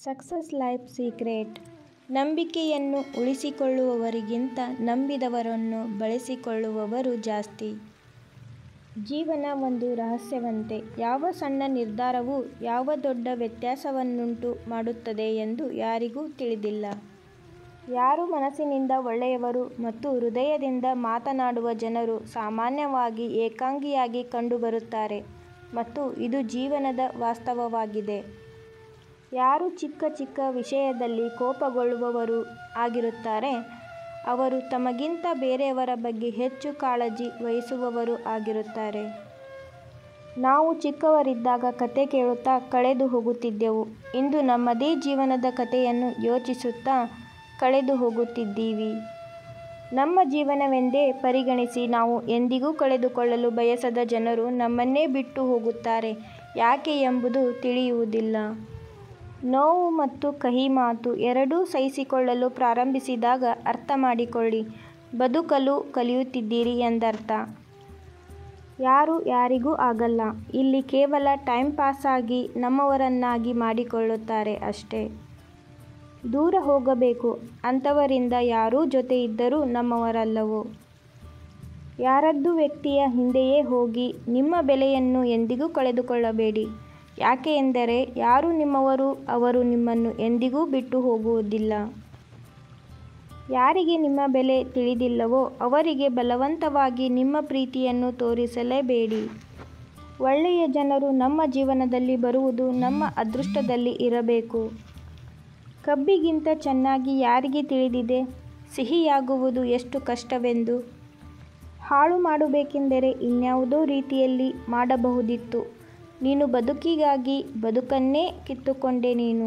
success life secret ನಂಬಿಕೆಯನ್ನು ಉಳಿಸಿಕೊಳ್ಳುವವರಿಗಿಂತ ನಂಬಿದವರನ್ನು ಬಳಸಿಕೊಳ್ಳುವವರು ಜಾಸ್ತಿ ಜೀವನ ಒಂದು ರಹಸ್ಯವಂತೆ ಯಾವ ಸಣ್ಣ ನಿರ್ಧಾರವೂ ಯಾವ ದೊಡ್ಡ ವ್ಯತ್ಯಾಸವನ್ನುಂಟು ಮಾಡುತ್ತದೆ ಎಂದು ಯಾರಿಗೂ ತಿಳಿದಿಲ್ಲ ಯಾರು ಮನಸ್ಸಿನಿಂದ ಒಳ್ಳೆಯವರು ಮತ್ತು ಹೃದಯದಿಂದ ಮಾತನಾಡುವ ಜನರು ಸಾಮಾನ್ಯವಾಗಿ ಏಕಾಂಗಿಯಾಗಿ ಕಂಡುಬರುತ್ತಾರೆ ಮತ್ತು ಇದು ಜೀವನದ ವಾಸ್ತವವಾಗಿದೆ ಯಾರು ಚಿಕ್ಕ ಚಿಕ್ಕ ವಿಷಯದಲ್ಲಿ ಕೋಪಗೊಳ್ಳುವವರು ಆಗಿರುತ್ತಾರೆ ಅವರು ತಮಗಿಂತ ಬೇರೆಯವರ ಬಗ್ಗೆ ಹೆಚ್ಚು ಕಾಳಜಿ ವಹಿಸುವವರು ಆಗಿರುತ್ತಾರೆ ನಾವು ಚಿಕ್ಕವರಿದ್ದಾಗ ಕತೆ ಕೇಳುತ್ತಾ ಕಳೆದು ಹೋಗುತ್ತಿದ್ದೆವು ಇಂದು ನಮ್ಮದೇ ಜೀವನದ ಕತೆಯನ್ನು ಯೋಚಿಸುತ್ತಾ ಕಳೆದು ಹೋಗುತ್ತಿದ್ದೀವಿ ನಮ್ಮ ಜೀವನವೆಂದೇ ಪರಿಗಣಿಸಿ ನಾವು ಎಂದಿಗೂ ಕಳೆದುಕೊಳ್ಳಲು ಬಯಸದ ಜನರು ನಮ್ಮನ್ನೇ ಬಿಟ್ಟು ಹೋಗುತ್ತಾರೆ ಯಾಕೆ ಎಂಬುದು ತಿಳಿಯುವುದಿಲ್ಲ ನೋವು ಮತ್ತು ಕಹಿ ಮಾತು ಎರಡೂ ಸಹಿಸಿಕೊಳ್ಳಲು ಪ್ರಾರಂಭಿಸಿದಾಗ ಅರ್ಥ ಮಾಡಿಕೊಳ್ಳಿ ಬದುಕಲು ಕಲಿಯುತ್ತಿದ್ದೀರಿ ಎಂದರ್ಥ ಯಾರು ಯಾರಿಗೂ ಆಗಲ್ಲ ಇಲ್ಲಿ ಕೇವಲ ಟೈಮ್ ಪಾಸಾಗಿ ನಮ್ಮವರನ್ನಾಗಿ ಮಾಡಿಕೊಳ್ಳುತ್ತಾರೆ ಅಷ್ಟೇ ದೂರ ಹೋಗಬೇಕು ಅಂಥವರಿಂದ ಯಾರೂ ಜೊತೆ ಇದ್ದರೂ ನಮ್ಮವರಲ್ಲವೋ ಯಾರದ್ದು ವ್ಯಕ್ತಿಯ ಹಿಂದೆಯೇ ಹೋಗಿ ನಿಮ್ಮ ಬೆಲೆಯನ್ನು ಎಂದಿಗೂ ಕಳೆದುಕೊಳ್ಳಬೇಡಿ ಯಾಕೆ ಎಂದರೆ ಯಾರು ನಿಮ್ಮವರು ಅವರು ನಿಮ್ಮನ್ನು ಎಂದಿಗೂ ಬಿಟ್ಟು ಹೋಗುವುದಿಲ್ಲ ಯಾರಿಗೆ ನಿಮ್ಮ ಬೆಲೆ ತಿಳಿದಿಲ್ಲವೋ ಅವರಿಗೆ ಬಲವಂತವಾಗಿ ನಿಮ್ಮ ಪ್ರೀತಿಯನ್ನು ತೋರಿಸಲೇಬೇಡಿ ಒಳ್ಳೆಯ ಜನರು ನಮ್ಮ ಜೀವನದಲ್ಲಿ ಬರುವುದು ನಮ್ಮ ಅದೃಷ್ಟದಲ್ಲಿ ಇರಬೇಕು ಕಬ್ಬಿಗಿಂತ ಚೆನ್ನಾಗಿ ಯಾರಿಗೆ ತಿಳಿದಿದೆ ಸಿಹಿಯಾಗುವುದು ಎಷ್ಟು ಕಷ್ಟವೆಂದು ಹಾಳು ಮಾಡಬೇಕೆಂದರೆ ಇನ್ಯಾವುದೋ ರೀತಿಯಲ್ಲಿ ಮಾಡಬಹುದಿತ್ತು ನೀನು ಬದುಕಿಗಾಗಿ ಬದುಕನ್ನೇ ಕಿತ್ತುಕೊಂಡೆ ನೀನು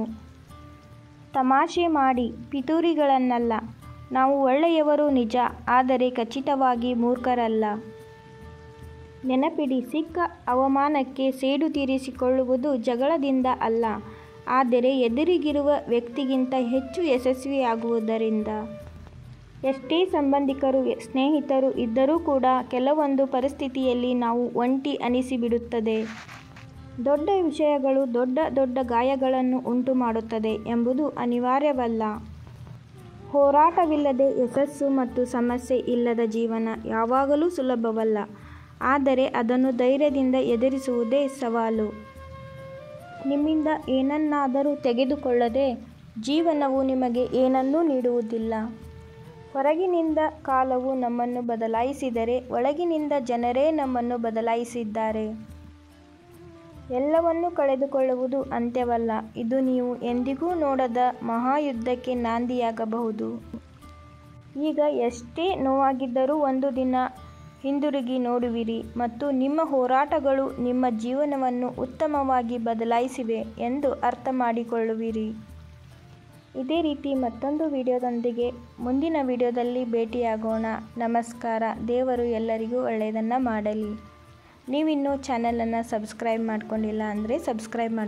ತಮಾಷೆ ಮಾಡಿ ಪಿತೂರಿಗಳನ್ನಲ್ಲ ನಾವು ಒಳ್ಳೆಯವರು ನಿಜ ಆದರೆ ಖಚಿತವಾಗಿ ಮೂರ್ಖರಲ್ಲ ನೆನಪಿಡಿ ಸಿಕ್ಕ ಅವಮಾನಕ್ಕೆ ಸೇಡು ತೀರಿಸಿಕೊಳ್ಳುವುದು ಜಗಳದಿಂದ ಅಲ್ಲ ಆದರೆ ಎದುರಿಗಿರುವ ವ್ಯಕ್ತಿಗಿಂತ ಹೆಚ್ಚು ಯಶಸ್ವಿಯಾಗುವುದರಿಂದ ಎಷ್ಟೇ ಸಂಬಂಧಿಕರು ಸ್ನೇಹಿತರು ಇದ್ದರೂ ಕೂಡ ಕೆಲವೊಂದು ಪರಿಸ್ಥಿತಿಯಲ್ಲಿ ನಾವು ಒಂಟಿ ಅನಿಸಿಬಿಡುತ್ತದೆ ದೊಡ್ಡ ವಿಷಯಗಳು ದೊಡ್ಡ ದೊಡ್ಡ ಗಾಯಗಳನ್ನು ಉಂಟು ಮಾಡುತ್ತದೆ ಎಂಬುದು ಅನಿವಾರ್ಯವಲ್ಲ ಹೋರಾಟವಿಲ್ಲದೆ ಯಶಸ್ಸು ಮತ್ತು ಸಮಸ್ಯೆ ಇಲ್ಲದ ಜೀವನ ಯಾವಾಗಲೂ ಸುಲಭವಲ್ಲ ಆದರೆ ಅದನ್ನು ಧೈರ್ಯದಿಂದ ಎದುರಿಸುವುದೇ ಸವಾಲು ನಿಮ್ಮಿಂದ ಏನನ್ನಾದರೂ ತೆಗೆದುಕೊಳ್ಳದೆ ಜೀವನವು ನಿಮಗೆ ಏನನ್ನೂ ನೀಡುವುದಿಲ್ಲ ಹೊರಗಿನಿಂದ ಕಾಲವು ನಮ್ಮನ್ನು ಬದಲಾಯಿಸಿದರೆ ಒಳಗಿನಿಂದ ಜನರೇ ನಮ್ಮನ್ನು ಬದಲಾಯಿಸಿದ್ದಾರೆ ಎಲ್ಲವನ್ನೂ ಕಳೆದುಕೊಳ್ಳುವುದು ಅಂತ್ಯವಲ್ಲ ಇದು ನೀವು ಎಂದಿಗೂ ನೋಡದ ಮಹಾಯುದ್ಧಕ್ಕೆ ನಾಂದಿಯಾಗಬಹುದು ಈಗ ಎಷ್ಟೇ ನೋವಾಗಿದ್ದರೂ ಒಂದು ದಿನ ಹಿಂದಿರುಗಿ ನೋಡುವಿರಿ ಮತ್ತು ನಿಮ್ಮ ಹೋರಾಟಗಳು ನಿಮ್ಮ ಜೀವನವನ್ನು ಉತ್ತಮವಾಗಿ ಬದಲಾಯಿಸಿವೆ ಎಂದು ಅರ್ಥ ಮಾಡಿಕೊಳ್ಳುವಿರಿ ಇದೇ ರೀತಿ ಮತ್ತೊಂದು ವಿಡಿಯೋದೊಂದಿಗೆ ಮುಂದಿನ ವಿಡಿಯೋದಲ್ಲಿ ಭೇಟಿಯಾಗೋಣ ನಮಸ್ಕಾರ ದೇವರು ಎಲ್ಲರಿಗೂ ಒಳ್ಳೆಯದನ್ನು ಮಾಡಲಿ ನೀವಿನ್ನೂ ಚಾನಲನ್ನು ಸಬ್ಸ್ಕ್ರೈಬ್ ಮಾಡ್ಕೊಂಡಿಲ್ಲ ಅಂದರೆ ಸಬ್ಸ್ಕ್ರೈಬ್ ಮಾಡಿ